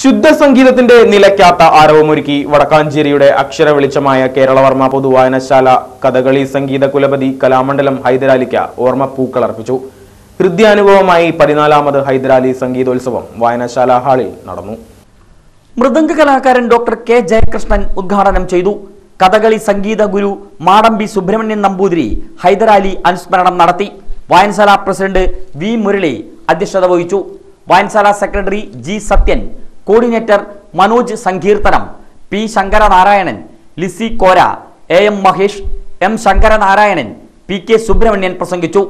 ശുദ്ധ സംഗീതത്തിന്റെ നിലയ്ക്കാത്ത ആരവമൊരുക്കി വടക്കാഞ്ചേരിയുടെ അക്ഷര വെളിച്ചമായ കേരളവർമ്മ പൊതുവായനശാല കഥകളി സംഗീത കുലപതി കലാമണ്ഡലം ഹൈദരാലിക്ക് ഓർമ്മ പൂക്കളർപ്പിച്ചു ഹൃദ്യാനുഭവമായി പതിനാലാമത് ഹൈദരാലി സംഗീതോത്സവം വായനശാല ഹാളിൽ നടന്നു മൃദംഗ കലാകാരൻ ഡോക്ടർ കെ ജയകൃഷ്ണൻ ഉദ്ഘാടനം ചെയ്തു കഥകളി സംഗീത ഗുരു മാടമ്പി സുബ്രഹ്മണ്യൻ നമ്പൂതിരി ഹൈദരാലി അനുസ്മരണം നടത്തി വായനശാല പ്രസിഡന്റ് വി മുരളി അധ്യക്ഷത വഹിച്ചു വായനശാല secretary G Sathyan coordinator Manoj Sankeerthanam P Sankaranarayanan Lissy Kora A M Mahesh M Sankaranarayanan P K Subramanian പ്രസംഗിച്ചു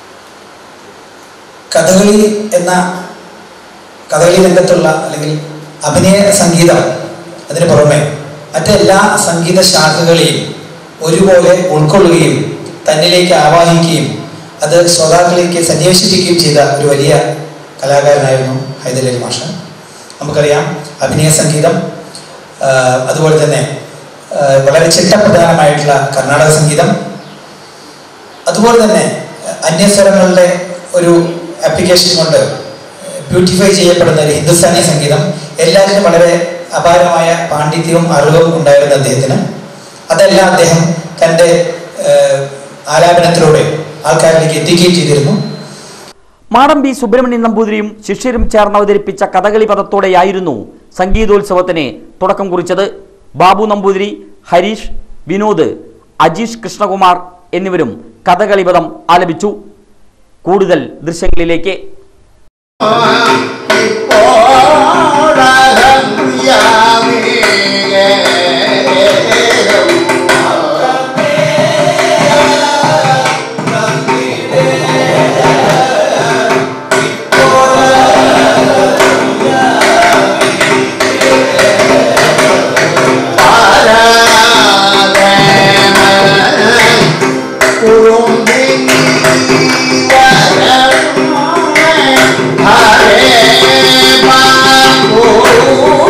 കഥകളി എന്ന കഥകളി രംഗത്തുള്ള അല്ലെങ്കിൽ അഭിനയ സംഗീതം അതിന് പുറമെ മറ്റെല്ലാ സംഗീത ശാഖകളെയും ഒരുപോലെ ഉൾക്കൊള്ളുകയും തന്നിലേക്ക് ആവാഹിക്കുകയും അത് ശ്രോതാക്കളിലേക്ക് സന്നിവേശിപ്പിക്കുകയും ചെയ്ത ഒരു വലിയ കലാകാരനായിരുന്നു ഹൈദരലി മാഷ് നമുക്കറിയാം അഭിനയ സംഗീതം ആ, അതുപോലെ തന്നെ ആ, വളരെ ചിട്ടപ്രധാനമായിട്ടുള്ള കർണാടക സംഗീതം അതുപോലെ തന്നെ അന്യസ്വരങ്ങളുടെ ഒരു ആപ്ലിക്കേഷൻ കൊണ്ട് ബ്യൂട്ടിഫൈ ചെയ്യപ്പെടുന്ന ഒരു ഹിന്ദുസ്ഥാനി സംഗീതം എല്ലാത്തിനും വളരെ അപാരമായ പാണ്ഡിത്യവും അറിവും ഉണ്ടായിരുന്ന അദ്ദേഹത്തിന് അതെല്ലാം അദ്ദേഹം തൻ്റെ ഏഹ്, ആലാപനത്തിലൂടെ ആൾക്കാരിലേക്ക് എത്തിക്കുകയും ചെയ്തിരുന്നു മാടമ്പി സുബ്രഹ്മണ്യൻ നമ്പൂതിരിയും ശിഷ്യരും ചേർന്ന് അവതരിപ്പിച്ച കഥകളി പദത്തോടെയായിരുന്നു സംഗീതോത്സവത്തിന് തുടക്കം കുറിച്ചത് ബാബു നമ്പൂതിരി ഹരീഷ് വിനോദ് അജീഷ് കൃഷ്ണകുമാർ എന്നിവരും കഥകളി പദം ആലപിച്ചു കൂടുതൽ ദൃശ്യങ്ങളിലേക്ക് ഹരേ ബാബു